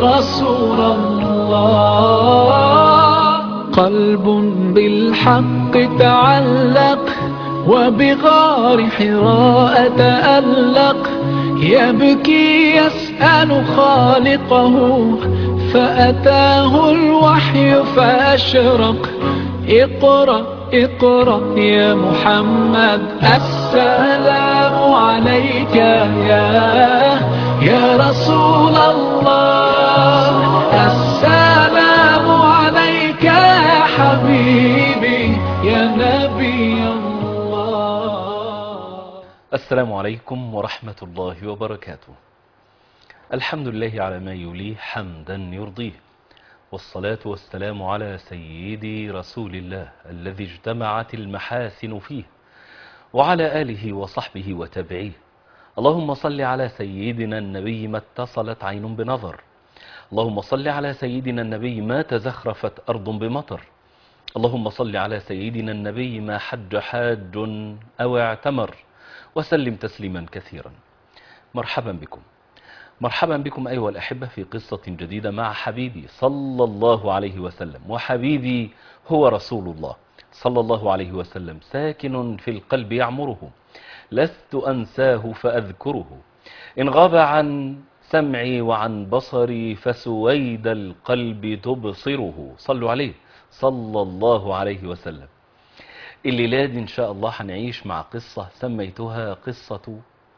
رسول الله قلب بالحق تعلق وبغار حراء تألق يبكي يسأل خالقه فأتاه الوحي فأشرق اقرأ اقرأ يا محمد السلام عليك يا يا رسول الله السلام عليك يا حبيبي يا نبي الله السلام عليكم ورحمة الله وبركاته الحمد لله على ما يليه حمدا يرضيه والصلاة والسلام على سيدي رسول الله الذي اجتمعت المحاسن فيه وعلى آله وصحبه وتبعيه اللهم صل على سيدنا النبي ما اتصلت عين بنظر اللهم صل على سيدنا النبي ما تزخرفت أرض بمطر اللهم صل على سيدنا النبي ما حج حاج أو اعتمر وسلم تسليما كثيرا مرحبا بكم مرحبا بكم أيها الأحبة في قصة جديدة مع حبيبي صلى الله عليه وسلم وحبيبي هو رسول الله صلى الله عليه وسلم ساكن في القلب يعمره لست أنساه فأذكره إن غاب عن سمعي وعن بصري فسويد القلب تبصره صلوا عليه صلى الله عليه وسلم الليلة دي إن شاء الله هنعيش مع قصة سميتها قصة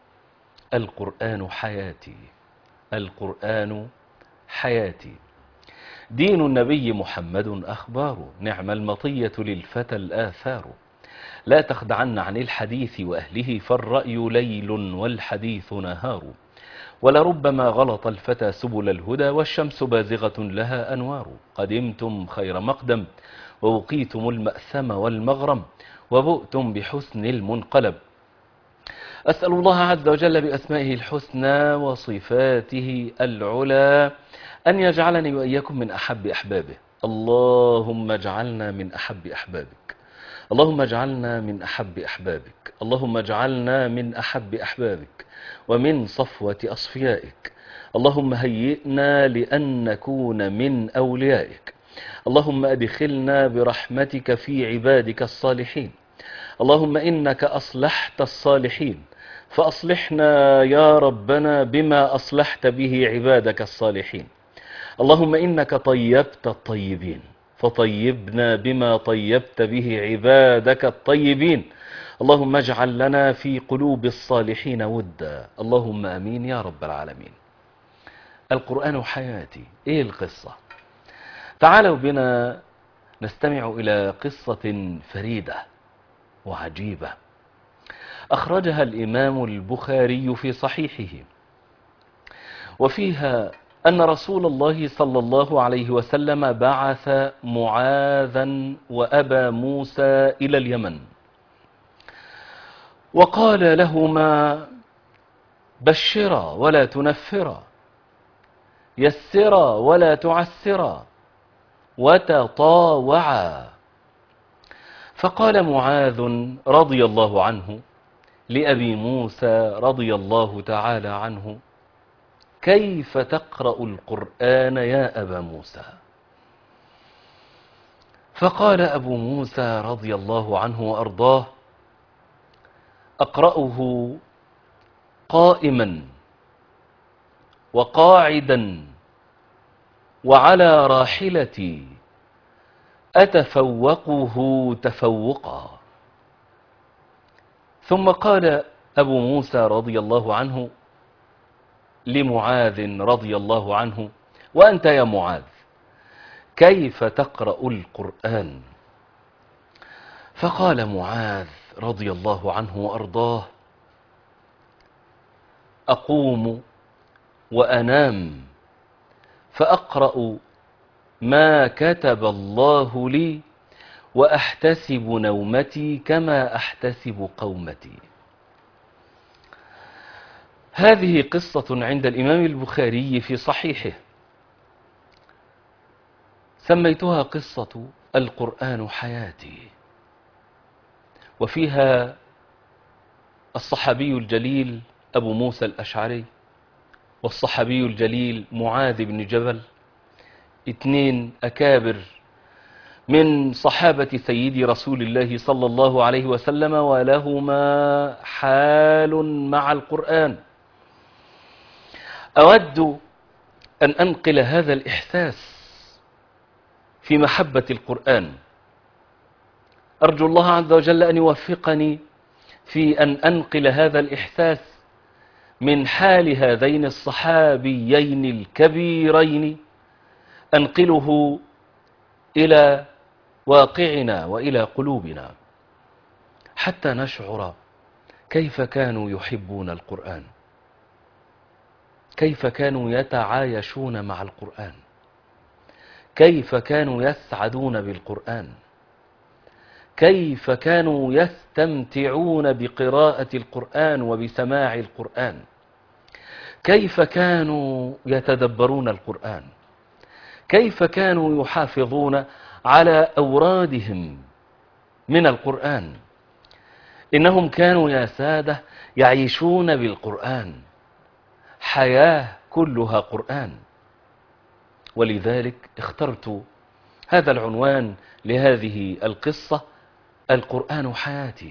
القرآن حياتي القرآن حياتي دين النبي محمد أخبار نعم المطية للفتى الآثار لا تخدعن عن الحديث وأهله فالرأي ليل والحديث نهار ولربما غلط الفتى سبل الهدى والشمس بازغة لها أنوار قدمتم خير مقدم ووقيتم المأثم والمغرم وبؤتم بحسن المنقلب أسأل الله عز وجل بأسمائه الحسنى وصفاته العلى أن يجعلني وإياكم من أحب أحبابه اللهم اجعلنا من أحب أحبابك اللهم اجعلنا من أحب أحبابك اللهم اجعلنا من أحب أحبابك ومن صفوة أصفيائك اللهم هيئنا لأن نكون من أوليائك اللهم أدخلنا برحمتك في عبادك الصالحين اللهم إنك أصلحت الصالحين فأصلحنا يا ربنا بما أصلحت به عبادك الصالحين اللهم إنك طيبت الطيبين فطيبنا بما طيبت به عبادك الطيبين اللهم اجعل لنا في قلوب الصالحين ودا اللهم أمين يا رب العالمين القرآن حياتي إيه القصة تعالوا بنا نستمع إلى قصة فريدة وعجيبة أخرجها الإمام البخاري في صحيحه وفيها أن رسول الله صلى الله عليه وسلم بعث معاذا وأبا موسى إلى اليمن وقال لهما بشرا ولا تنفرا يسرا ولا تعسرا وتطاوعا فقال معاذ رضي الله عنه لأبي موسى رضي الله تعالى عنه كيف تقرأ القرآن يا أبا موسى فقال أبو موسى رضي الله عنه وأرضاه أقرأه قائما وقاعدا وعلى راحلتي أتفوقه تفوقا ثم قال أبو موسى رضي الله عنه لمعاذ رضي الله عنه وأنت يا معاذ كيف تقرأ القرآن فقال معاذ رضي الله عنه وأرضاه أقوم وأنام فأقرأ ما كتب الله لي وأحتسب نومتي كما أحتسب قومتي هذه قصة عند الإمام البخاري في صحيحه سميتها قصة القرآن حياتي وفيها الصحابي الجليل أبو موسى الأشعري والصحابي الجليل معاذ بن جبل اثنين أكابر من صحابة سيدي رسول الله صلى الله عليه وسلم ولهما حال مع القرآن أود أن أنقل هذا الإحساس في محبة القرآن أرجو الله عز وجل أن يوفقني في أن أنقل هذا الإحساس من حال هذين الصحابيين الكبيرين أنقله إلى واقعنا وإلى قلوبنا حتى نشعر كيف كانوا يحبون القرآن كيف كانوا يتعايشون مع القرآن كيف كانوا يسعدون بالقرآن كيف كانوا يستمتعون بقراءة القرآن وبسماع القرآن كيف كانوا يتدبرون القرآن كيف كانوا يحافظون على أورادهم من القرآن إنهم كانوا يا سادة يعيشون بالقرآن حياة كلها قرآن ولذلك اخترت هذا العنوان لهذه القصة القرآن حياتي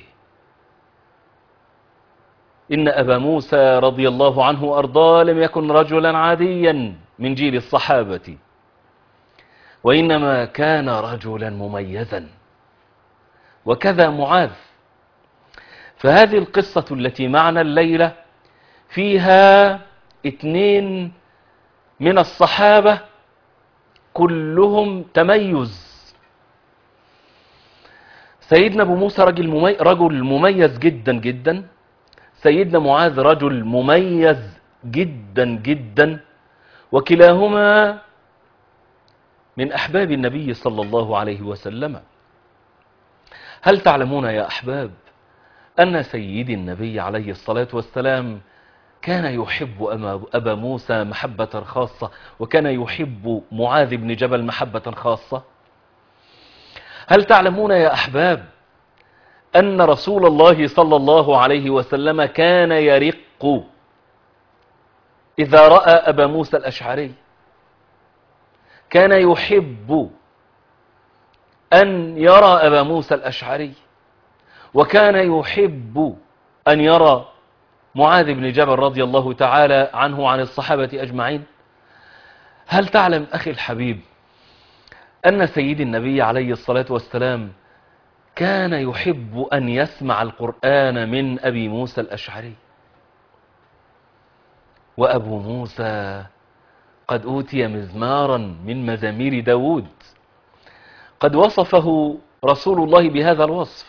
إن أبا موسى رضي الله عنه وأرضاه لم يكن رجلا عاديا من جيل الصحابة وإنما كان رجلا مميزا وكذا معاذ فهذه القصة التي معنا الليلة فيها اثنين من الصحابة كلهم تميز سيدنا ابو موسى رجل ممي... رجل مميز جدا جدا سيدنا معاذ رجل مميز جدا جدا وكلاهما من احباب النبي صلى الله عليه وسلم هل تعلمون يا احباب ان سيدي النبي عليه الصلاه والسلام كان يحب ابا موسى محبه خاصه وكان يحب معاذ بن جبل محبه خاصه هل تعلمون يا أحباب أن رسول الله صلى الله عليه وسلم كان يرق إذا رأى أبا موسى الأشعري كان يحب أن يرى أبا موسى الأشعري وكان يحب أن يرى معاذ بن جبل رضي الله تعالى عنه عن الصحابة أجمعين هل تعلم أخي الحبيب أن سيد النبي عليه الصلاة والسلام كان يحب أن يسمع القرآن من أبي موسى الأشعري وأبو موسى قد أوتي مزمارا من مزامير داود قد وصفه رسول الله بهذا الوصف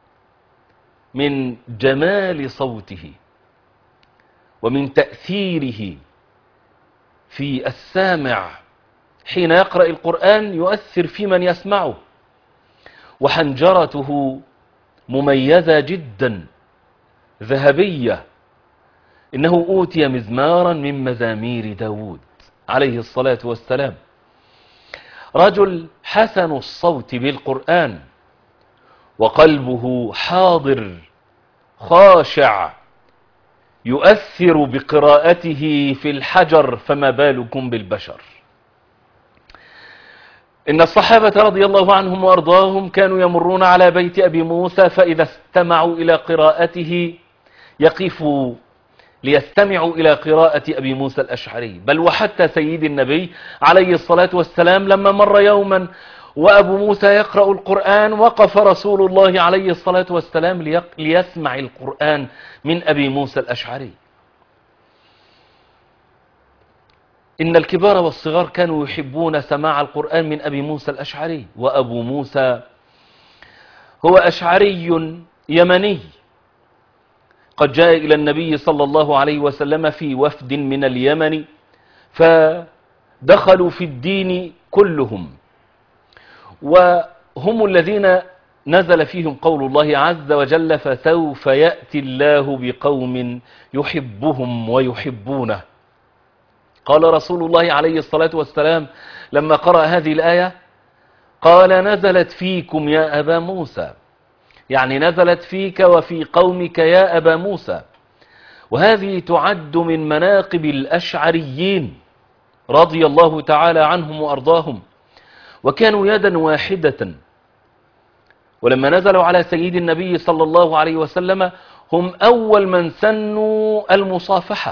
من جمال صوته ومن تأثيره في السامع حين يقرأ القرآن يؤثر في من يسمعه وحنجرته مميزة جدا ذهبية إنه أوتي مزمارا من مزامير داود عليه الصلاة والسلام رجل حسن الصوت بالقرآن وقلبه حاضر خاشع يؤثر بقراءته في الحجر فما بالكم بالبشر إن الصحابة رضي الله عنهم وأرضاهم كانوا يمرون على بيت أبي موسى فإذا استمعوا إلى قراءته يقفوا ليستمعوا إلى قراءة أبي موسى الأشعري بل وحتى سيد النبي عليه الصلاة والسلام لما مر يوما وأبو موسى يقرأ القرآن وقف رسول الله عليه الصلاة والسلام ليسمع القرآن من أبي موسى الأشعري إن الكبار والصغار كانوا يحبون سماع القرآن من أبي موسى الأشعري وأبو موسى هو أشعري يمني قد جاء إلى النبي صلى الله عليه وسلم في وفد من اليمن فدخلوا في الدين كلهم وهم الذين نزل فيهم قول الله عز وجل فسوف يأتي الله بقوم يحبهم ويحبونه قال رسول الله عليه الصلاة والسلام لما قرأ هذه الآية قال نزلت فيكم يا أبا موسى يعني نزلت فيك وفي قومك يا أبا موسى وهذه تعد من مناقب الأشعريين رضي الله تعالى عنهم وأرضاهم وكانوا يدا واحدة ولما نزلوا على سيد النبي صلى الله عليه وسلم هم أول من سنوا المصافحة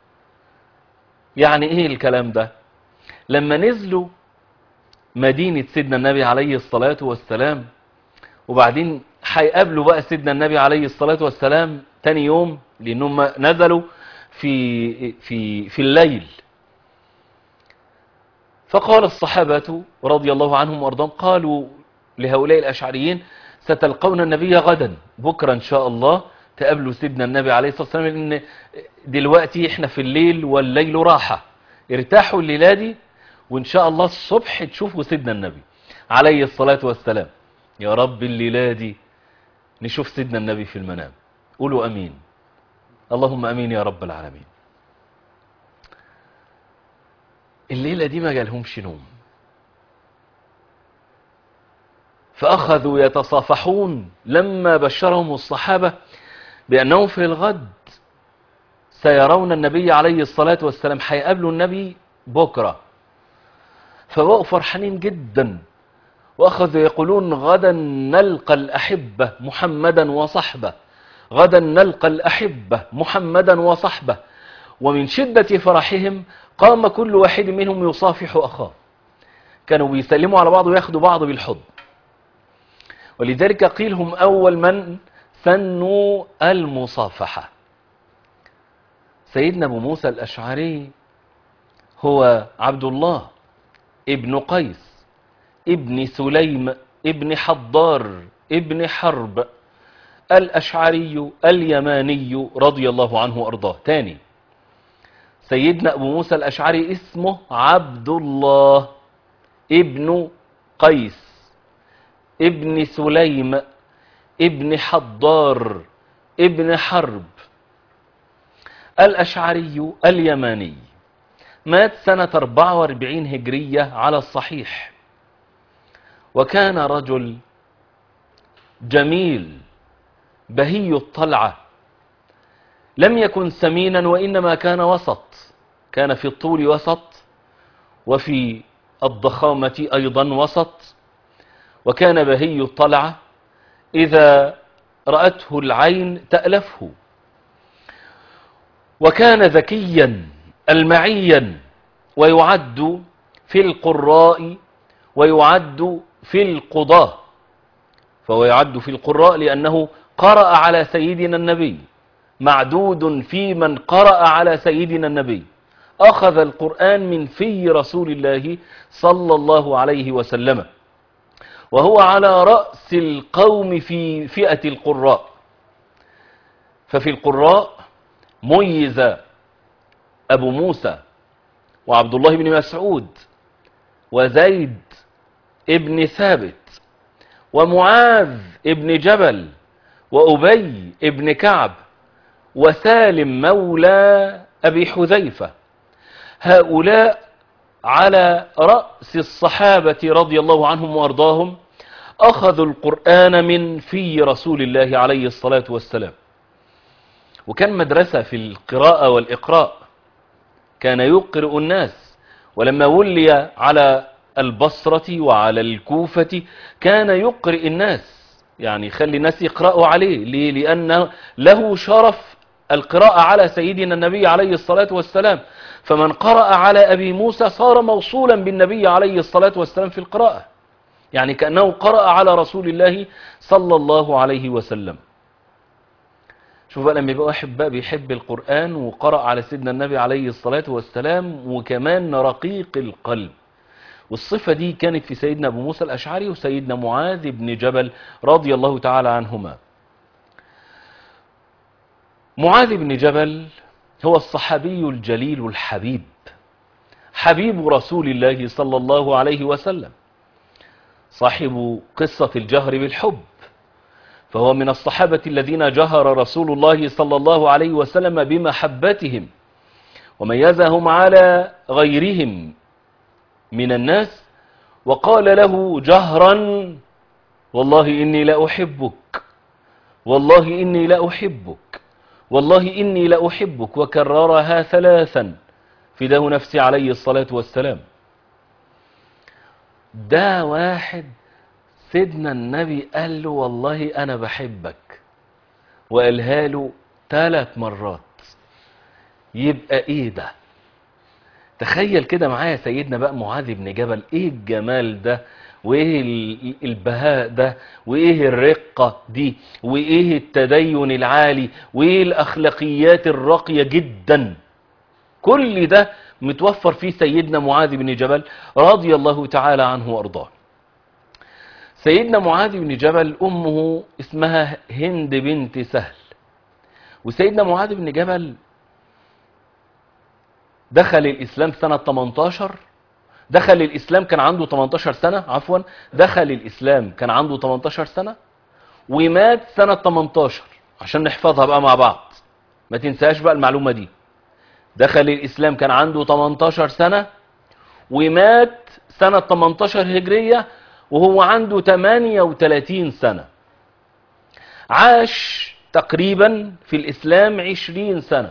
يعني إيه الكلام ده لما نزلوا مدينة سيدنا النبي عليه الصلاة والسلام وبعدين هيقابلوا بقى سيدنا النبي عليه الصلاة والسلام تاني يوم لأنهم نزلوا في, في, في الليل فقال الصحابة رضي الله عنهم وارضاهم قالوا لهؤلاء الأشعريين ستلقون النبي غدا بكرة إن شاء الله تقابلوا سيدنا النبي عليه الصلاة والسلام لأن دلوقتي احنا في الليل والليل راحة ارتاحوا الليلة دي وإن شاء الله الصبح تشوفوا سيدنا النبي عليه الصلاة والسلام يا رب الليلة دي نشوف سيدنا النبي في المنام قولوا أمين اللهم أمين يا رب العالمين الليلة دي ما جالهمش نوم فأخذوا يتصافحون لما بشرهم الصحابة بأنهم في الغد سيرون النبي عليه الصلاة والسلام هيقابلوا النبي بكرة فبقوا فرحانين جدا وأخذوا يقولون غدا نلقى الأحبة محمدا وصحبه غدا نلقى الأحبة محمدا وصحبه ومن شدة فرحهم قام كل واحد منهم يصافح أخاه كانوا بيسلموا على بعض وياخدوا بعض بالحضن ولذلك قيل هم أول من سنوا المصافحة سيدنا أبو موسى الأشعري هو عبد الله ابن قيس ابن سليم ابن حضار ابن حرب الأشعري اليماني رضي الله عنه وأرضاه تاني سيدنا أبو موسى الأشعري اسمه عبد الله ابن قيس ابن سليم ابن حضار ابن حرب الأشعري اليماني مات سنة 44 هجرية على الصحيح وكان رجل جميل بهي الطلعة لم يكن سمينا وإنما كان وسط كان في الطول وسط وفي الضخامة أيضا وسط وكان بهي الطلعة إذا رأته العين تألفه وكان ذكيا المعيا ويعد في القراء ويعد في القضاة فهو يعد في القراء لأنه قرأ على سيدنا النبي معدود في من قرأ على سيدنا النبي أخذ القرآن من في رسول الله صلى الله عليه وسلم وهو على رأس القوم في فئة القراء ففي القراء ميز أبو موسى وعبد الله بن مسعود وزيد ابن ثابت ومعاذ ابن جبل وأبي ابن كعب وسالم مولى أبي حذيفة هؤلاء على رأس الصحابة رضي الله عنهم وأرضاهم أخذوا القرآن من في رسول الله عليه الصلاة والسلام وكان مدرسة في القراءة والإقراء كان يقرئ الناس ولما ولي على البصرة وعلى الكوفة كان يقرئ الناس يعني يخلي الناس يقرأوا عليه ليه؟ لأن له شرف القراءة على سيدنا النبي عليه الصلاة والسلام فمن قرأ على أبي موسى صار موصولا بالنبي عليه الصلاة والسلام في القراءة يعني كأنه قرأ على رسول الله صلى الله عليه وسلم شوف بقى لما يبقى واحد بقى بيحب القرآن وقرأ على سيدنا النبي عليه الصلاة والسلام وكمان رقيق القلب والصفة دي كانت في سيدنا أبو موسى الأشعري وسيدنا معاذ بن جبل رضي الله تعالى عنهما معاذ بن جبل هو الصحابي الجليل الحبيب حبيب رسول الله صلى الله عليه وسلم صاحب قصة الجهر بالحب فهو من الصحابة الذين جهر رسول الله صلى الله عليه وسلم بمحبتهم وميزهم على غيرهم من الناس وقال له جهرا والله إني لا أحبك والله إني لا أحبك والله إني لأحبك وكررها ثلاثا فداه نفسي عليه الصلاة والسلام ده واحد سيدنا النبي قال له والله أنا بحبك وقالها له ثلاث مرات يبقى ايه ده تخيل كده معايا سيدنا بقى معاذ بن جبل ايه الجمال ده وايه ال- البهاء ده وايه الرقة دي وايه التدين العالي وايه الاخلاقيات الراقية جدا كل ده متوفر فيه سيدنا معاذ بن جبل رضي الله تعالى عنه وارضاه سيدنا معاذ بن جبل امه اسمها هند بنت سهل وسيدنا معاذ بن جبل دخل الإسلام سنة 18 دخل الإسلام كان عنده 18 سنة عفوا دخل الإسلام كان عنده 18 سنة ومات سنة 18 عشان نحفظها بقى مع بعض ما تنساش بقى المعلومة دي دخل الإسلام كان عنده 18 سنة ومات سنة 18 هجرية وهو عنده 38 سنة عاش تقريبا في الإسلام 20 سنة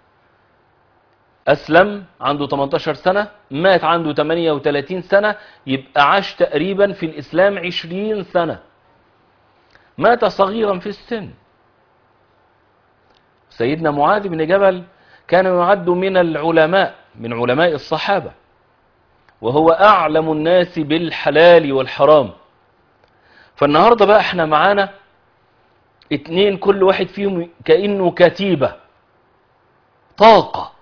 أسلم عنده 18 سنة مات عنده 38 سنة يبقى عاش تقريبا في الإسلام 20 سنة مات صغيرا في السن سيدنا معاذ بن جبل كان يعد من العلماء من علماء الصحابة وهو أعلم الناس بالحلال والحرام فالنهاردة بقى احنا معانا اتنين كل واحد فيهم كأنه كتيبة طاقة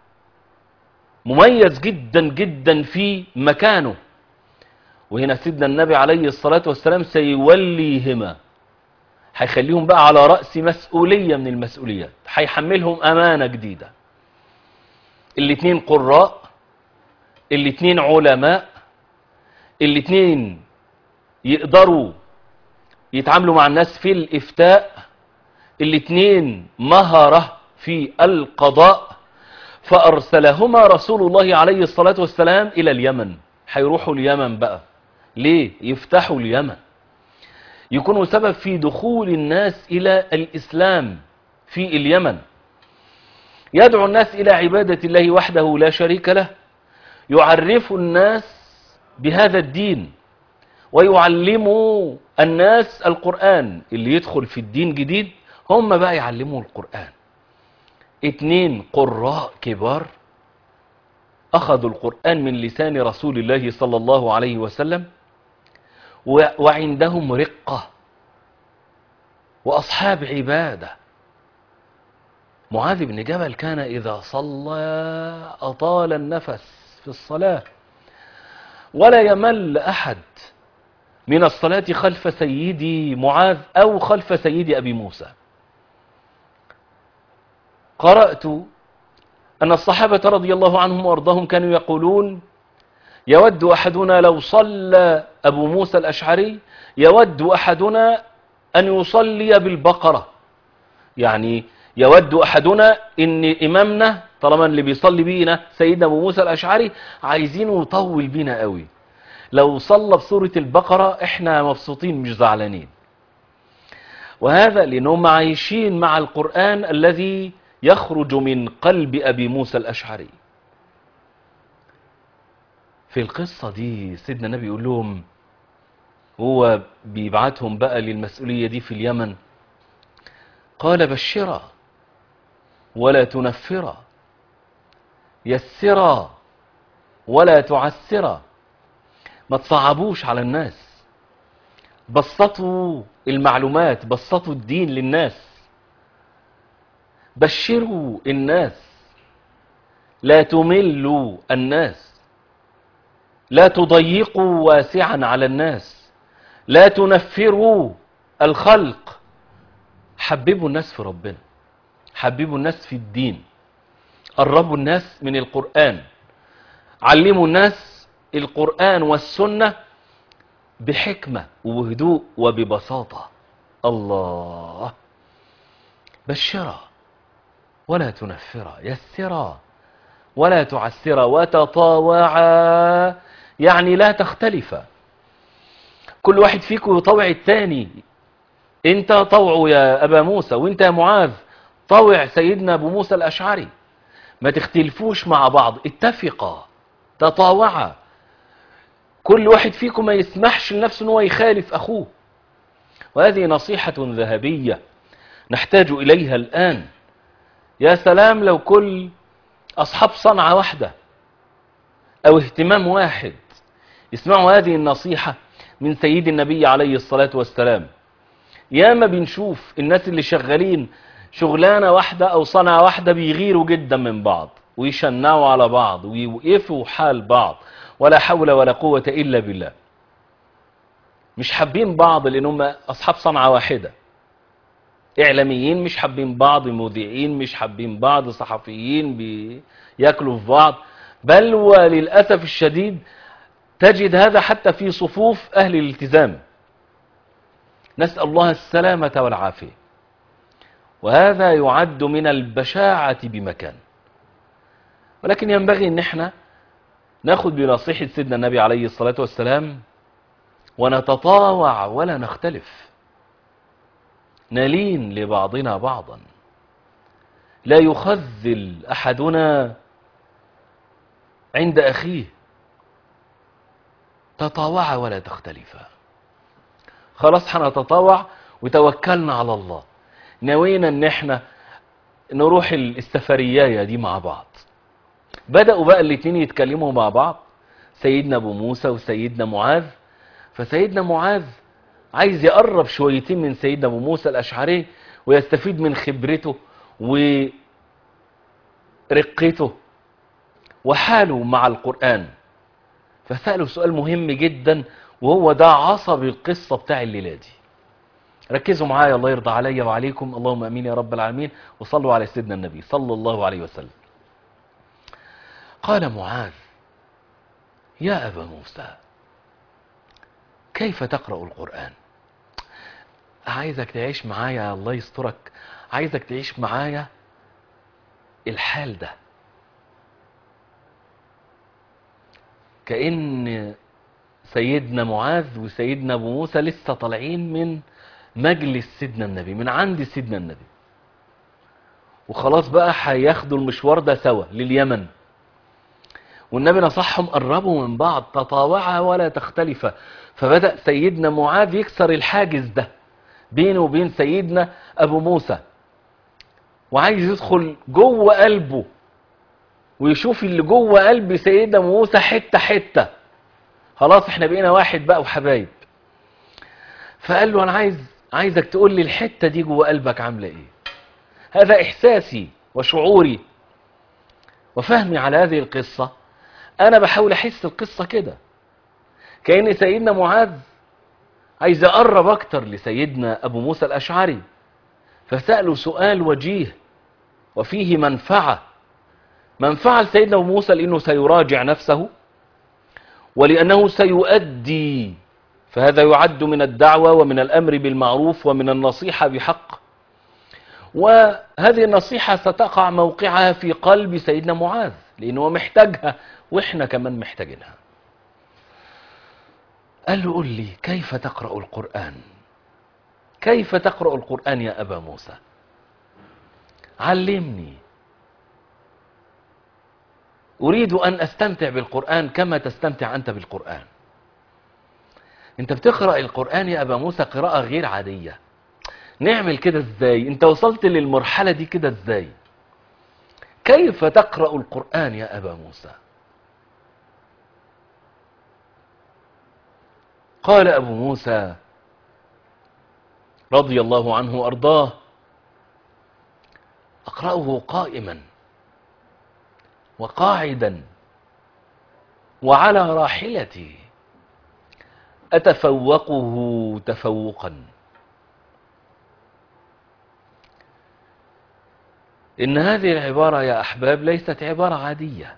مميز جدا جدا في مكانه وهنا سيدنا النبي عليه الصلاة والسلام سيوليهما هيخليهم بقى على رأس مسؤولية من المسؤوليات هيحملهم أمانة جديدة الاتنين قراء الاتنين علماء الاتنين يقدروا يتعاملوا مع الناس في الإفتاء الاتنين مهرة في القضاء فأرسلهما رسول الله عليه الصلاة والسلام إلى اليمن هيروحوا اليمن بقى ليه يفتحوا اليمن يكونوا سبب في دخول الناس إلى الإسلام في اليمن يدعو الناس إلى عبادة الله وحده لا شريك له يعرف الناس بهذا الدين ويعلموا الناس القرآن اللي يدخل في الدين جديد هم بقى يعلموا القرآن اتنين قراء كبار أخذوا القرآن من لسان رسول الله صلى الله عليه وسلم و- وعندهم رقة وأصحاب عبادة معاذ بن جبل كان إذا صلى أطال النفس في الصلاة ولا يمل أحد من الصلاة خلف سيدي معاذ أو خلف سيدي أبي موسى قرأت أن الصحابة رضي الله عنهم وأرضاهم كانوا يقولون يود أحدنا لو صلى أبو موسى الأشعري يود أحدنا أن يصلي بالبقرة يعني يود أحدنا إن إمامنا طالما اللي بيصلي بينا سيدنا أبو موسى الأشعري عايزينه يطول بينا قوي لو صلى بسورة البقرة احنا مبسوطين مش زعلانين وهذا لأنهم عايشين مع القرآن الذي يخرج من قلب أبي موسى الأشعري في القصة دي سيدنا النبي يقول لهم هو بيبعتهم بقى للمسؤولية دي في اليمن قال بشرا ولا تنفرا يسرا ولا تعسرا ما تصعبوش على الناس بسطوا المعلومات بسطوا الدين للناس بشروا الناس لا تملوا الناس لا تضيقوا واسعا على الناس لا تنفروا الخلق حببوا الناس في ربنا حببوا الناس في الدين قربوا الناس من القرآن علموا الناس القرآن والسنة بحكمة وبهدوء وببساطة الله بشرا ولا تنفرا يسرا ولا تعسرا وتطاوعا يعني لا تختلفا كل واحد فيكم يطوع الثاني انت طوعه يا ابا موسى وانت يا معاذ طوع سيدنا أبو موسى الأشعري ما تختلفوش مع بعض اتفقا تطاوعا كل واحد فيكم ما يسمحش لنفسه ان هو يخالف أخوه وهذه نصيحة ذهبية نحتاج إليها الآن يا سلام لو كل أصحاب صنعة واحدة أو اهتمام واحد اسمعوا هذه النصيحة من سيد النبي عليه الصلاة والسلام ياما بنشوف الناس اللي شغالين شغلانة واحدة أو صنعة واحدة بيغيروا جدا من بعض ويشنعوا على بعض ويوقفوا حال بعض ولا حول ولا قوة إلا بالله مش حابين بعض لأن هم أصحاب صنعة واحدة إعلاميين مش حابين بعض مذيعين مش حابين بعض صحفيين بياكلوا في بعض بل وللأسف الشديد تجد هذا حتى في صفوف أهل الالتزام نسأل الله السلامة والعافية وهذا يعد من البشاعة بمكان ولكن ينبغي ان احنا ناخد بنصيحة سيدنا النبي عليه الصلاة والسلام ونتطاوع ولا نختلف نلين لبعضنا بعضا لا يخذل أحدنا عند أخيه تطاوعا ولا تختلفا خلاص هنتطاوع وتوكلنا على الله نوينا ان احنا نروح السفرياية دي مع بعض بدأوا بقى الاتنين يتكلموا مع بعض سيدنا ابو موسى وسيدنا معاذ فسيدنا معاذ عايز يقرب شويتين من سيدنا ابو موسى الاشعري ويستفيد من خبرته ورقته وحاله مع القرآن فسأله سؤال مهم جدا وهو ده عصب القصة بتاع الليلة دي ركزوا معايا الله يرضى عليا وعليكم اللهم امين يا رب العالمين وصلوا على سيدنا النبي صلى الله عليه وسلم قال معاذ يا ابا موسى كيف تقرا القران عايزك تعيش معايا الله يسترك عايزك تعيش معايا الحال ده كأن سيدنا معاذ وسيدنا ابو موسى لسه طالعين من مجلس سيدنا النبي من عند سيدنا النبي وخلاص بقى هياخدوا المشوار ده سوا لليمن والنبي نصحهم قربوا من بعض تطاوعا ولا تختلفا فبدأ سيدنا معاذ يكسر الحاجز ده بينه وبين سيدنا أبو موسى وعايز يدخل جوه قلبه ويشوف اللي جوه قلب سيدنا موسى حتة حتة خلاص احنا بقينا واحد بقى وحبايب فقال له انا عايز عايزك تقول لي الحتة دي جوه قلبك عاملة ايه هذا احساسي وشعوري وفهمي على هذه القصة انا بحاول احس القصة كده كأن سيدنا معاذ عايز يقرب اكتر لسيدنا ابو موسى الاشعري فسأله سؤال وجيه وفيه منفعة منفعة لسيدنا ابو موسى لانه سيراجع نفسه ولانه سيؤدي فهذا يعد من الدعوة ومن الأمر بالمعروف ومن النصيحة بحق وهذه النصيحة ستقع موقعها في قلب سيدنا معاذ لأنه محتاجها وإحنا كمان محتاجينها قال له قل لي كيف تقرأ القرآن كيف تقرأ القرآن يا أبا موسى علمني أريد أن أستمتع بالقرآن كما تستمتع أنت بالقرآن انت بتقرأ القرآن يا أبا موسى قراءة غير عادية نعمل كده ازاي انت وصلت للمرحلة دي كده ازاي كيف تقرأ القرآن يا أبا موسى قال أبو موسى رضي الله عنه وأرضاه أقرأه قائما وقاعدا وعلى راحلتي أتفوقه تفوقا إن هذه العبارة يا أحباب ليست عبارة عادية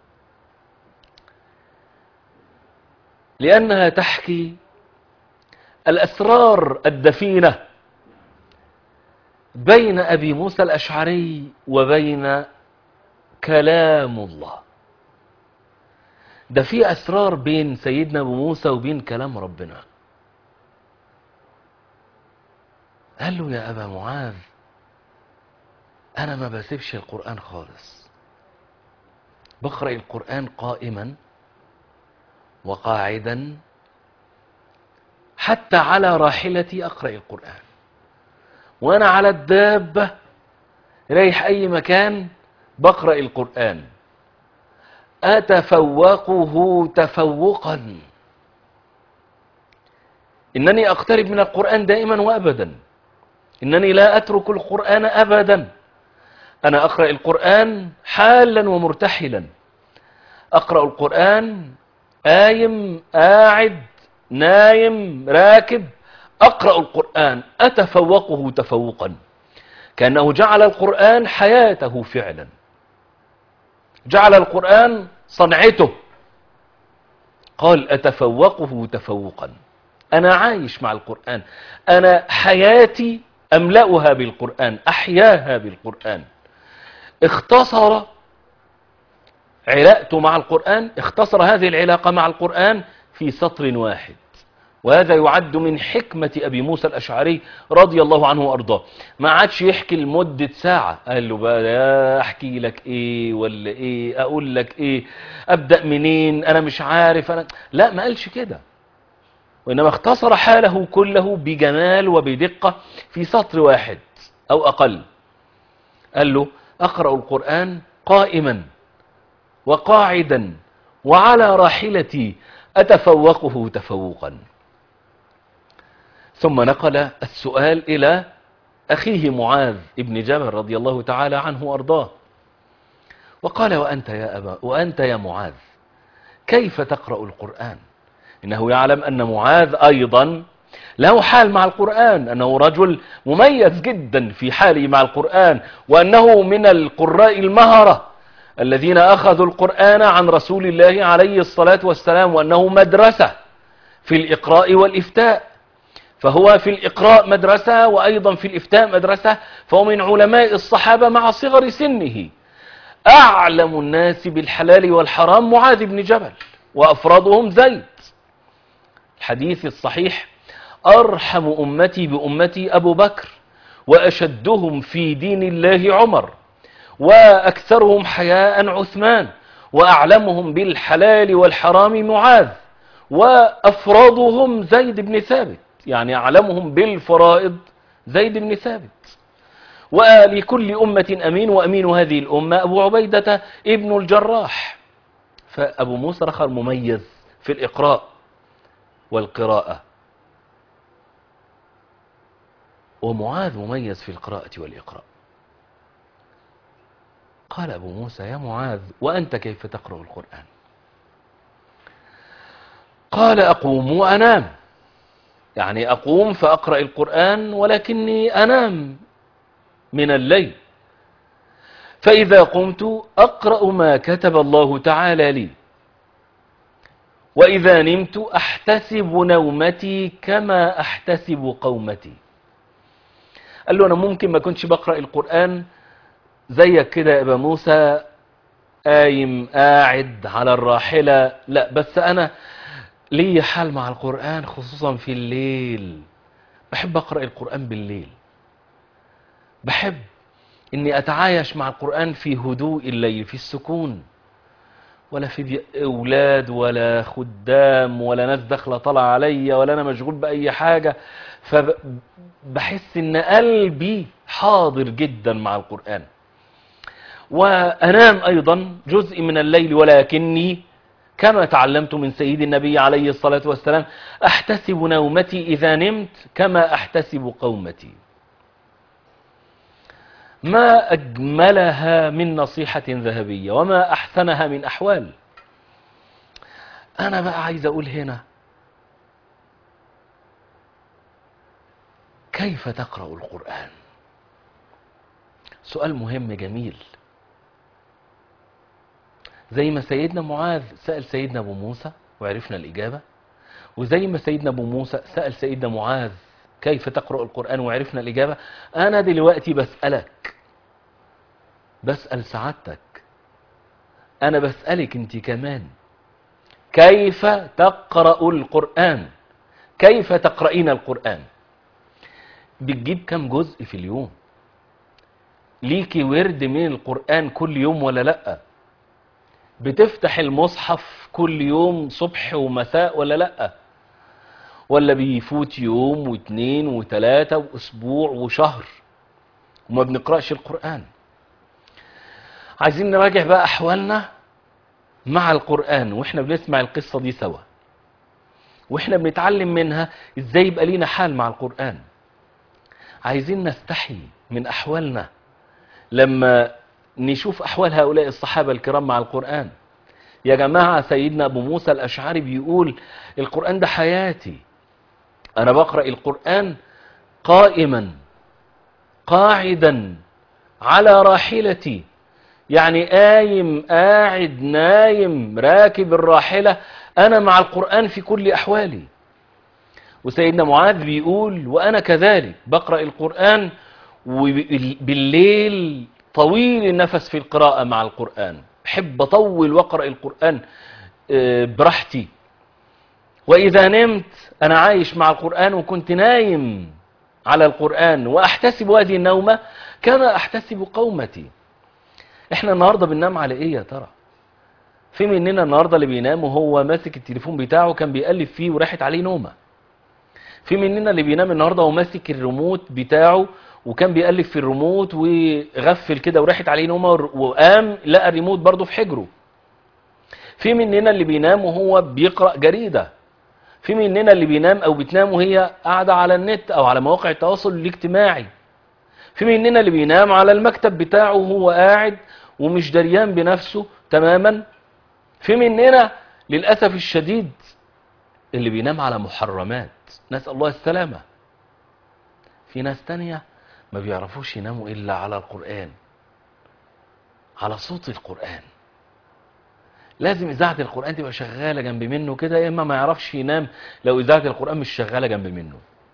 لأنها تحكي الأسرار الدفينة بين أبي موسى الأشعري وبين كلام الله ده في أسرار بين سيدنا أبو موسى وبين كلام ربنا قال له يا أبا معاذ أنا ما بسيبش القرآن خالص بقرأ القرآن قائما وقاعدا حتى على راحلتي أقرأ القرآن وأنا على الدابة رايح أي مكان بقرأ القرآن أتفوقه تفوقا إنني أقترب من القرآن دائما وأبدا إنني لا أترك القرآن أبدا أنا أقرأ القرآن حالا ومرتحلا أقرأ القرآن آيم قاعد نايم راكب أقرأ القرآن أتفوقه تفوقا كأنه جعل القرآن حياته فعلا جعل القرآن صنعته قال أتفوقه تفوقا أنا عايش مع القرآن أنا حياتي أملأها بالقرآن أحياها بالقرآن اختصر علاقته مع القرآن اختصر هذه العلاقة مع القرآن في سطر واحد وهذا يعد من حكمة أبي موسى الأشعري رضي الله عنه وأرضاه ما عادش يحكي لمدة ساعة قال له بقى يا أحكي لك إيه ولا إيه أقول لك إيه أبدأ منين أنا مش عارف أنا لا ما قالش كده وإنما اختصر حاله كله بجمال وبدقة في سطر واحد أو أقل قال له أقرأ القرآن قائما وقاعدا وعلى راحلتي أتفوقه تفوقا ثم نقل السؤال إلى أخيه معاذ ابن جبل رضي الله تعالى عنه وأرضاه وقال وأنت يا أبا وأنت يا معاذ كيف تقرأ القرآن إنه يعلم أن معاذ أيضا له حال مع القرآن أنه رجل مميز جدا في حاله مع القرآن وأنه من القراء المهرة الذين أخذوا القرآن عن رسول الله عليه الصلاة والسلام وأنه مدرسة في الإقراء والإفتاء فهو في الإقراء مدرسة وأيضا في الإفتاء مدرسة فهو من علماء الصحابة مع صغر سنه أعلم الناس بالحلال والحرام معاذ بن جبل وأفرادهم زيد الحديث الصحيح أرحم أمتي بأمتي أبو بكر وأشدهم في دين الله عمر وأكثرهم حياء عثمان وأعلمهم بالحلال والحرام معاذ وأفرادهم زيد بن ثابت يعني أعلمهم بالفرائض زيد بن ثابت ولكل أمة أمين وأمين هذه الأمة أبو عبيدة ابن الجراح فأبو موسى رخر مميز في الإقراء والقراءة ومعاذ مميز في القراءة والإقراء قال أبو موسى يا معاذ وأنت كيف تقرأ القرآن قال أقوم وأنام يعني أقوم فأقرأ القرآن ولكني أنام من الليل فإذا قمت أقرأ ما كتب الله تعالى لي وإذا نمت أحتسب نومتي كما أحتسب قومتي قال له أنا ممكن ما كنتش بقرأ القرآن زيك كده يا أبا موسى قايم قاعد على الراحلة لا بس أنا لي حال مع القرآن خصوصا في الليل بحب أقرأ القرآن بالليل بحب إني أتعايش مع القرآن في هدوء الليل في السكون ولا في أولاد ولا خدام ولا ناس داخله طالعه عليا ولا أنا مشغول بأي حاجة فبحس إن قلبي حاضر جدا مع القرآن وأنام أيضا جزء من الليل ولكني كما تعلمت من سيد النبي عليه الصلاة والسلام أحتسب نومتي إذا نمت كما أحتسب قومتي ما أجملها من نصيحة ذهبية وما أحسنها من أحوال أنا بقى عايز أقول هنا كيف تقرأ القرآن سؤال مهم جميل زي ما سيدنا معاذ سأل سيدنا أبو موسى وعرفنا الإجابة وزي ما سيدنا أبو موسى سأل سيدنا معاذ كيف تقرأ القرآن وعرفنا الإجابة أنا دلوقتي بسألك بسأل سعادتك أنا بسألك أنت كمان كيف تقرأ القرآن كيف تقرأين القرآن بتجيب كم جزء في اليوم ليكي ورد من القرآن كل يوم ولا لأ بتفتح المصحف كل يوم صبح ومساء ولا لأ ولا بيفوت يوم واثنين وثلاثة واسبوع وشهر وما بنقرأش القرآن عايزين نراجع بقى احوالنا مع القرآن واحنا بنسمع القصة دي سوا واحنا بنتعلم منها ازاي يبقى لينا حال مع القرآن عايزين نستحي من احوالنا لما نشوف احوال هؤلاء الصحابة الكرام مع القرآن يا جماعة سيدنا ابو موسى الاشعري بيقول القرآن ده حياتي انا بقرأ القرآن قائما قاعدا على راحلتي يعني قايم قاعد نايم راكب الراحلة أنا مع القرآن في كل أحوالي وسيدنا معاذ بيقول وأنا كذلك بقرأ القرآن وبالليل طويل النفس في القراءة مع القرآن بحب أطول وأقرأ القرآن براحتي وإذا نمت أنا عايش مع القرآن وكنت نايم على القرآن وأحتسب هذه النومة كما أحتسب قومتي احنا النهاردة بننام على ايه يا ترى في مننا النهاردة اللي بينام وهو ماسك التليفون بتاعه كان بيقلب فيه وراحت عليه نومة في مننا اللي بينام النهاردة وهو ماسك الريموت بتاعه وكان بيقلب في الريموت وغفل كده وراحت عليه نومة وقام لقى الريموت برضه في حجره في مننا اللي بينام وهو بيقرأ جريدة في مننا اللي بينام او بتنام وهي قاعدة على النت او على مواقع التواصل الاجتماعي في مننا اللي بينام على المكتب بتاعه وهو قاعد ومش دريان بنفسه تماما في مننا للأسف الشديد اللي بينام على محرمات نسأل الله السلامة في ناس تانية ما بيعرفوش يناموا إلا على القرآن على صوت القرآن لازم إذاعة القرآن تبقى شغالة جنب منه كده يا إما ما يعرفش ينام لو إذاعة القرآن مش شغالة جنب منه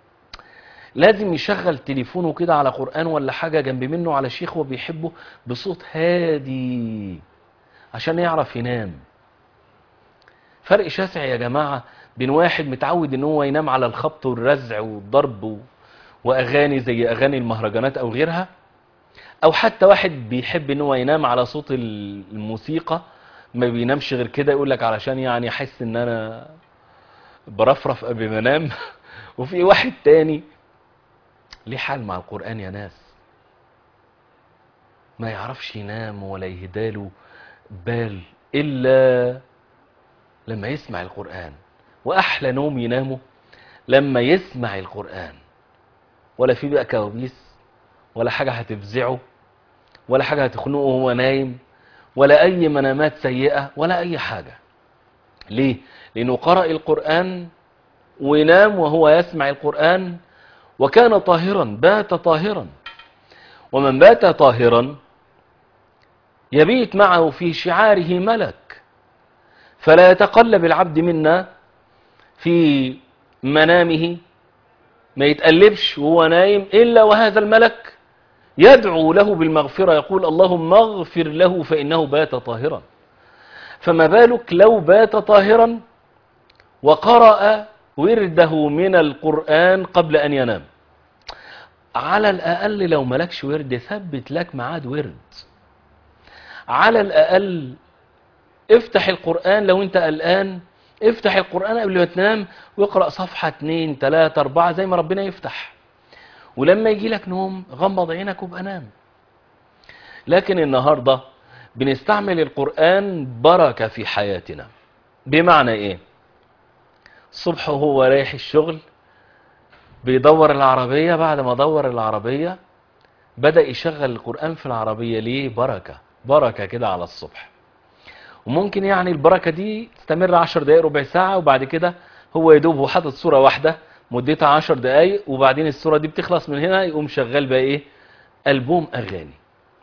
لازم يشغل تليفونه كده على قرآن ولا حاجة جنب منه على شيخ هو بيحبه بصوت هادي عشان يعرف ينام فرق شاسع يا جماعة بين واحد متعود ان هو ينام على الخبط والرزع والضرب واغاني زي اغاني المهرجانات او غيرها او حتى واحد بيحب ان هو ينام على صوت الموسيقى ما بينامش غير كده يقول لك علشان يعني احس ان انا برفرف قبل ما انام وفي واحد تاني ليه حال مع القرآن يا ناس ما يعرفش ينام ولا يهداله بال إلا لما يسمع القرآن وأحلى نوم ينامه لما يسمع القرآن ولا في بقى كوابيس ولا حاجة هتفزعه ولا حاجة هتخنقه وهو نايم ولا أي منامات سيئة ولا أي حاجة ليه؟ لأنه قرأ القرآن وينام وهو يسمع القرآن وكان طاهرا بات طاهرا ومن بات طاهرا يبيت معه في شعاره ملك فلا يتقلب العبد منا في منامه ما يتقلبش وهو نايم إلا وهذا الملك يدعو له بالمغفرة يقول اللهم اغفر له فإنه بات طاهرا فما بالك لو بات طاهرا وقرأ ورده من القرآن قبل أن ينام على الأقل لو ملكش ورد ثبت لك ميعاد ورد على الأقل افتح القرآن لو انت قلقان افتح القرآن قبل ما تنام واقرأ صفحة 2 3 4 زي ما ربنا يفتح ولما يجي لك نوم غمض عينك وابقى نام لكن النهاردة بنستعمل القرآن بركة في حياتنا بمعنى ايه الصبح وهو رايح الشغل بيدور العربية بعد ما دور العربية بدأ يشغل القرآن في العربية ليه بركة بركة كده على الصبح وممكن يعني البركة دي تستمر عشر دقايق ربع ساعة وبعد كده هو يدوب هو حاطط صورة واحدة مدتها عشر دقايق وبعدين الصورة دي بتخلص من هنا يقوم شغال بقى ايه ألبوم أغاني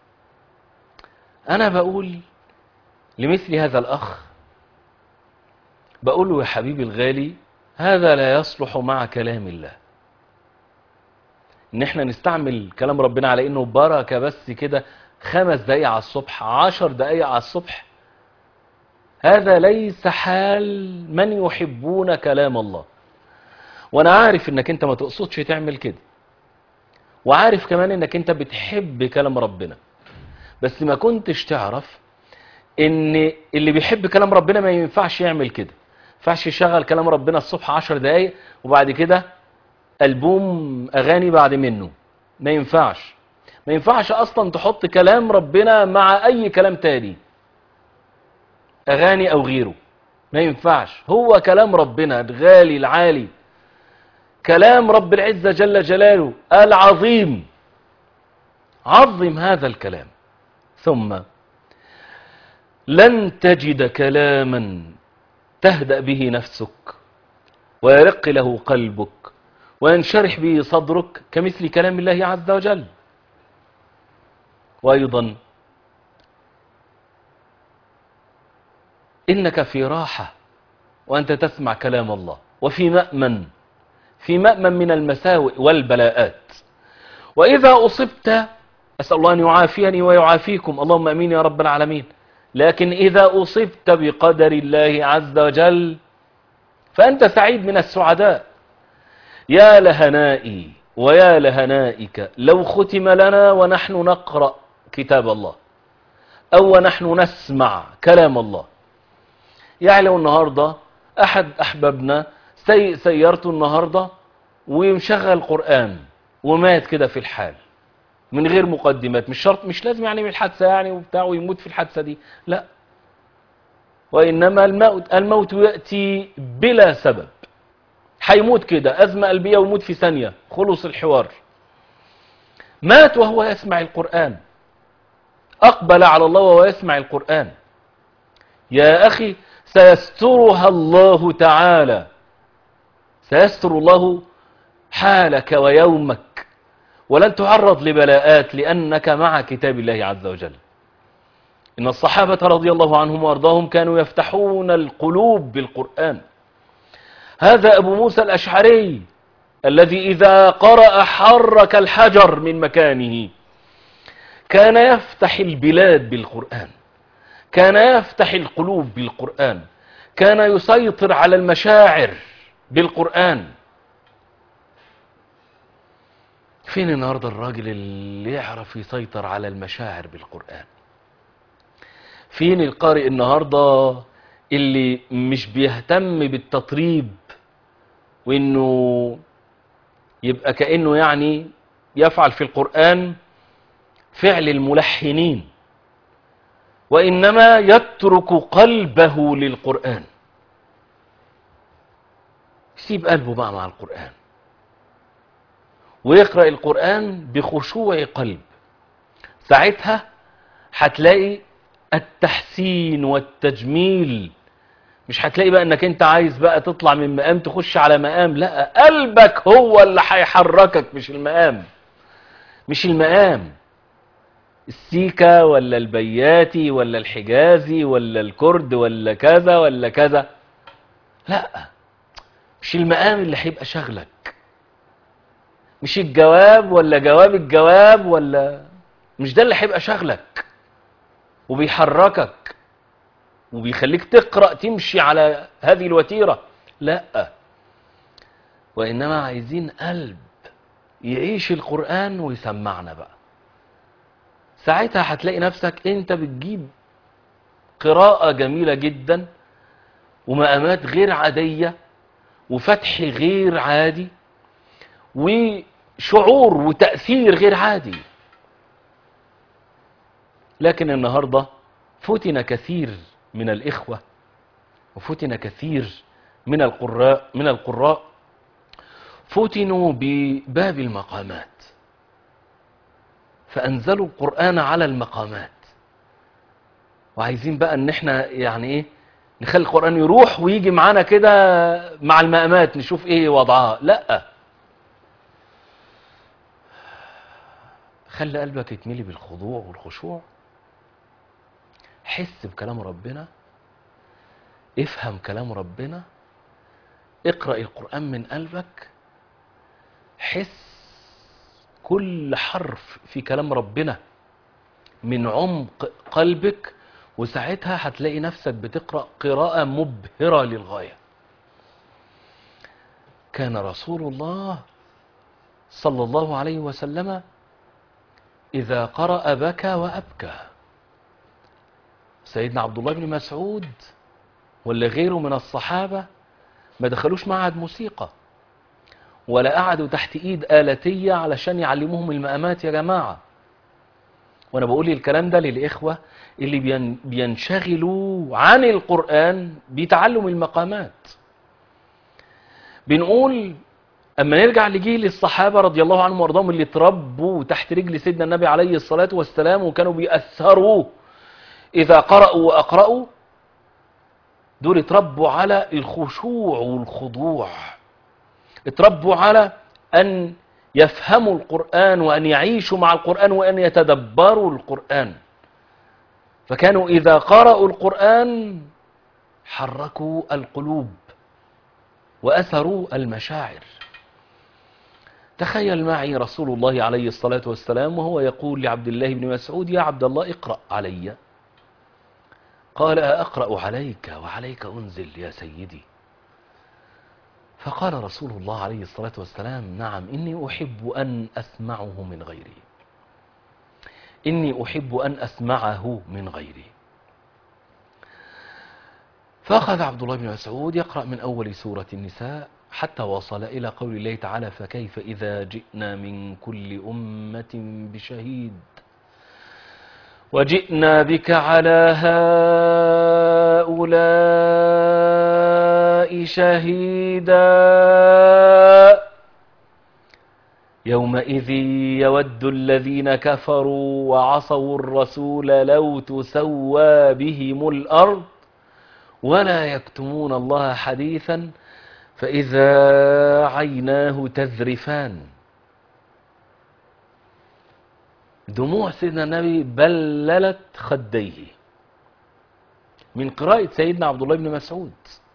أنا بقول لمثل هذا الأخ بقول له يا حبيبي الغالي هذا لا يصلح مع كلام الله ان احنا نستعمل كلام ربنا على انه بركة بس كده خمس دقايق على الصبح عشر دقايق على الصبح هذا ليس حال من يحبون كلام الله وانا عارف انك انت ما تقصدش تعمل كده وعارف كمان انك انت بتحب كلام ربنا بس ما كنتش تعرف ان اللي بيحب كلام ربنا ما ينفعش يعمل كده ما ينفعش يشغل كلام ربنا الصبح عشر دقايق وبعد كده ألبوم أغاني بعد منه ما ينفعش ما ينفعش أصلا تحط كلام ربنا مع أي كلام تاني أغاني أو غيره ما ينفعش هو كلام ربنا الغالي العالي كلام رب العزة جل جلاله العظيم عظم هذا الكلام ثم لن تجد كلاما تهدأ به نفسك ويرق له قلبك وينشرح به صدرك كمثل كلام الله عز وجل وأيضا إنك في راحة وأنت تسمع كلام الله وفي مأمن في مأمن من المساوئ والبلاءات وإذا أصبت أسأل الله أن يعافيني ويعافيكم اللهم أمين يا رب العالمين لكن إذا أصبت بقدر الله عز وجل فأنت سعيد من السعداء يا لهنائي ويا لهنائك لو ختم لنا ونحن نقرأ كتاب الله أو ونحن نسمع كلام الله يعني لو النهاردة أحد أحبابنا سي سيارته النهاردة ومشغل قرآن ومات كده في الحال من غير مقدمات مش شرط مش لازم يعني من الحادثة يعني وبتاع ويموت في الحادثة دي لا وإنما الموت, الموت يأتي بلا سبب هيموت كده أزمة قلبية ويموت في ثانية خلص الحوار مات وهو يسمع القرآن أقبل على الله وهو يسمع القرآن يا أخي سيسترها الله تعالى سيستر الله حالك ويومك ولن تعرض لبلاءات لأنك مع كتاب الله عز وجل إن الصحابة رضي الله عنهم وأرضاهم كانوا يفتحون القلوب بالقرآن هذا أبو موسى الأشعري الذي إذا قرأ حرك الحجر من مكانه كان يفتح البلاد بالقرآن كان يفتح القلوب بالقرآن كان يسيطر على المشاعر بالقرآن فين النهاردة الراجل اللي يعرف يسيطر على المشاعر بالقرآن فين القارئ النهاردة اللي مش بيهتم بالتطريب وانه يبقى كأنه يعني يفعل في القرآن فعل الملحنين وإنما يترك قلبه للقرآن يسيب قلبه بقى مع القرآن ويقرأ القرآن بخشوع قلب ساعتها هتلاقي التحسين والتجميل مش هتلاقي بقى انك انت عايز بقى تطلع من مقام تخش على مقام لا قلبك هو اللي هيحركك مش المقام مش المقام السيكا ولا البياتي ولا الحجازي ولا الكرد ولا كذا ولا كذا لا مش المقام اللي هيبقى شغلك مش الجواب ولا جواب الجواب ولا مش ده اللي هيبقى شغلك وبيحركك وبيخليك تقرأ تمشي على هذه الوتيرة لا وإنما عايزين قلب يعيش القرآن ويسمعنا بقى ساعتها هتلاقي نفسك انت بتجيب قراءة جميلة جدا ومقامات غير عادية وفتح غير عادي وشعور وتأثير غير عادي لكن النهاردة فتن كثير من الإخوة وفتن كثير من القراء من القراء فتنوا بباب المقامات فأنزلوا القرآن على المقامات وعايزين بقى ان احنا يعني ايه نخلي القرآن يروح ويجي معانا كده مع المقامات نشوف ايه وضعها لا خلي قلبك يتملي بالخضوع والخشوع حس بكلام ربنا افهم كلام ربنا اقرأ القرآن من قلبك حس كل حرف في كلام ربنا من عمق قلبك وساعتها هتلاقي نفسك بتقرأ قراءة مبهرة للغاية كان رسول الله صلى الله عليه وسلم إذا قرأ بكى وأبكى سيدنا عبد الله بن مسعود ولا غيره من الصحابة ما دخلوش معهد موسيقى ولا قعدوا تحت ايد آلاتية علشان يعلموهم المقامات يا جماعة وانا بقول الكلام ده للإخوة اللي بين بينشغلوا عن القرآن بتعلم المقامات بنقول اما نرجع لجيل الصحابة رضي الله عنهم وارضاهم اللي اتربوا تحت رجل سيدنا النبي عليه الصلاة والسلام وكانوا بيأثروا إذا قرأوا وأقرأوا دول اتربوا على الخشوع والخضوع اتربوا على أن يفهموا القرآن وأن يعيشوا مع القرآن وأن يتدبروا القرآن فكانوا إذا قرأوا القرآن حركوا القلوب وأثروا المشاعر تخيل معي رسول الله عليه الصلاة والسلام وهو يقول لعبد الله بن مسعود يا عبد الله اقرأ علي قال أقرأ عليك وعليك أنزل يا سيدي فقال رسول الله عليه الصلاة والسلام نعم إني أحب أن أسمعه من غيري إني أحب أن أسمعه من غيري فأخذ عبد الله بن مسعود يقرأ من أول سورة النساء حتى وصل إلى قول الله تعالى فكيف إذا جئنا من كل أمة بشهيد وجئنا بك على هؤلاء شهيدا يومئذ يود الذين كفروا وعصوا الرسول لو تسوى بهم الأرض ولا يكتمون الله حديثا فإذا عيناه تذرفان دموع سيدنا النبي بللت خديه من قراءة سيدنا عبد الله بن مسعود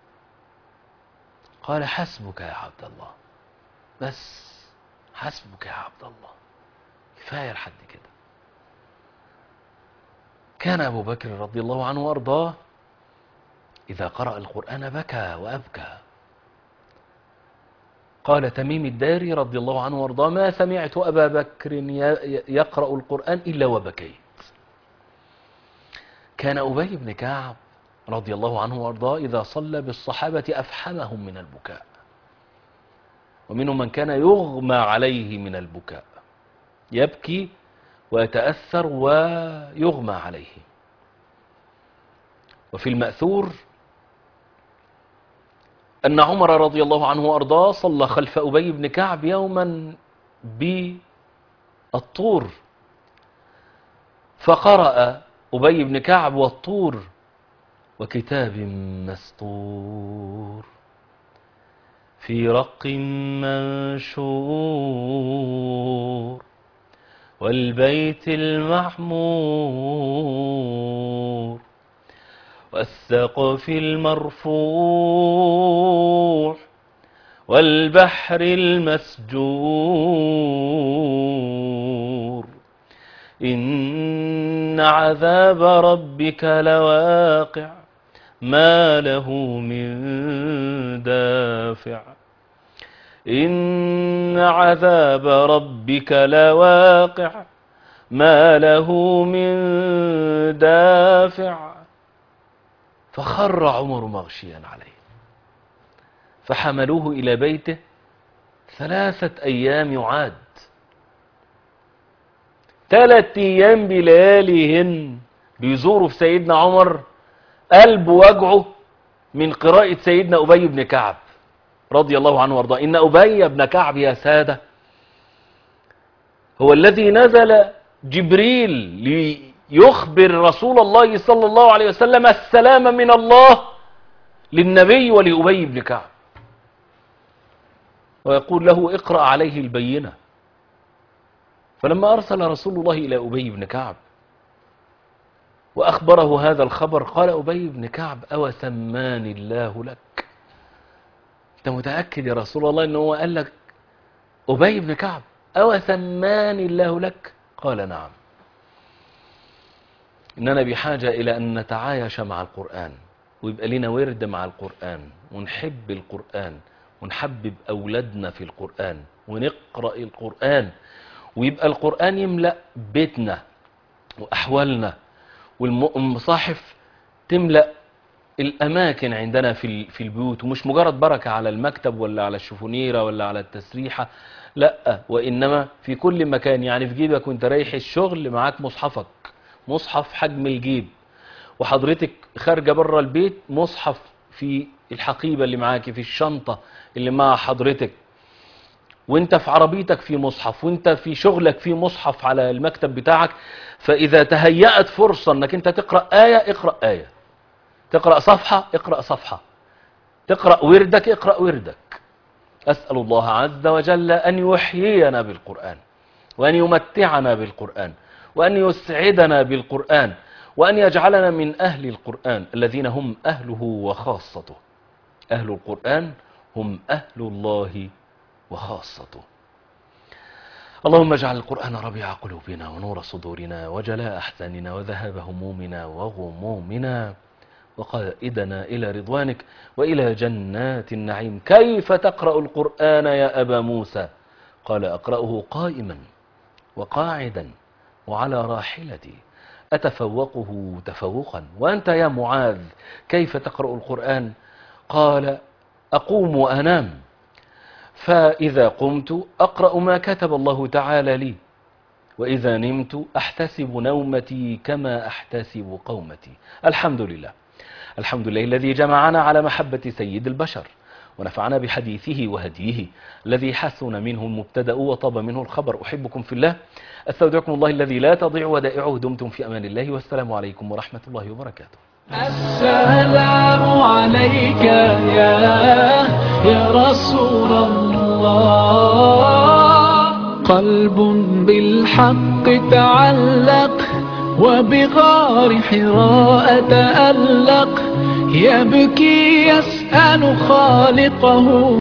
قال حسبك يا عبد الله بس حسبك يا عبد الله كفاية لحد كده كان أبو بكر رضي الله عنه وأرضاه إذا قرأ القرآن بكى وأبكى قال تميم الداري رضي الله عنه وارضاه ما سمعت أبا بكر يقرأ القرآن إلا وبكيت كان أبي بن كعب رضي الله عنه وارضاه إذا صلى بالصحابة أفحمهم من البكاء ومنهم من كان يغمى عليه من البكاء يبكي ويتأثر ويغمى عليه وفي المأثور أن عمر رضي الله عنه وأرضاه صلى خلف أبي بن كعب يوما بالطور فقرأ أبي بن كعب والطور وكتاب مسطور في رق منشور والبيت المعمور والسقف المرفوع والبحر المسجور إن عذاب ربك لواقع ما له من دافع إن عذاب ربك لواقع ما له من دافع فخر عمر مغشيا عليه فحملوه إلى بيته ثلاثة أيام يعاد ثلاثة أيام بلياليهن بيزوروا في سيدنا عمر قلب وجعه من قراءة سيدنا أبي بن كعب رضي الله عنه وارضاه إن أبي بن كعب يا سادة هو الذي نزل جبريل ليخبر رسول الله صلى الله عليه وسلم السلام من الله للنبي ولأبي بن كعب ويقول له اقرأ عليه البينة فلما أرسل رسول الله إلى أبي بن كعب وأخبره هذا الخبر قال أبي بن كعب أو سمان الله لك أنت متأكد يا رسول الله أنه قال لك أبي بن كعب أو سمان الله لك قال نعم إننا بحاجة إلى أن نتعايش مع القرآن ويبقى لنا ورد مع القرآن ونحب القرآن ونحبب أولادنا في القرآن ونقرأ القرآن ويبقى القرآن يملأ بيتنا وأحوالنا والمصاحف تملأ الأماكن عندنا في ال- في البيوت ومش مجرد بركة على المكتب ولا على الشفونيرة ولا على التسريحة لا وإنما في كل مكان يعني في جيبك وانت رايح الشغل معاك مصحفك مصحف حجم الجيب وحضرتك خارجة بره البيت مصحف في الحقيبة اللي معاكي في الشنطة اللي مع حضرتك وانت في عربيتك في مصحف وانت في شغلك في مصحف على المكتب بتاعك فإذا تهيأت فرصة انك انت تقرأ آية اقرأ آية تقرأ صفحة اقرأ صفحة تقرأ وردك اقرأ وردك أسأل الله عز وجل أن يحيينا بالقرآن وأن يمتعنا بالقرآن وأن يسعدنا بالقرآن وأن يجعلنا من أهل القرآن الذين هم أهله وخاصته أهل القرآن هم أهل الله وخاصته اللهم اجعل القرآن ربيع قلوبنا ونور صدورنا وجلاء أحزاننا وذهاب همومنا وغمومنا وقائدنا إلى رضوانك وإلى جنات النعيم كيف تقرأ القرآن يا أبا موسى قال أقرأه قائما وقاعدا وعلى راحلتي أتفوقه تفوقا وأنت يا معاذ كيف تقرأ القرآن قال أقوم وأنام فإذا قمت أقرأ ما كتب الله تعالى لي وإذا نمت أحتسب نومتي كما أحتسب قومتي الحمد لله الحمد لله الذي جمعنا على محبة سيد البشر ونفعنا بحديثه وهديه الذي حسن منه المبتدأ وطاب منه الخبر أحبكم في الله أستودعكم الله الذي لا تضيع ودائعه دمتم في أمان الله والسلام عليكم ورحمة الله وبركاته السلام عليك يا يا رسول الله قلب بالحق تعلق وبغار حراء تألق يبكي يسأل خالقه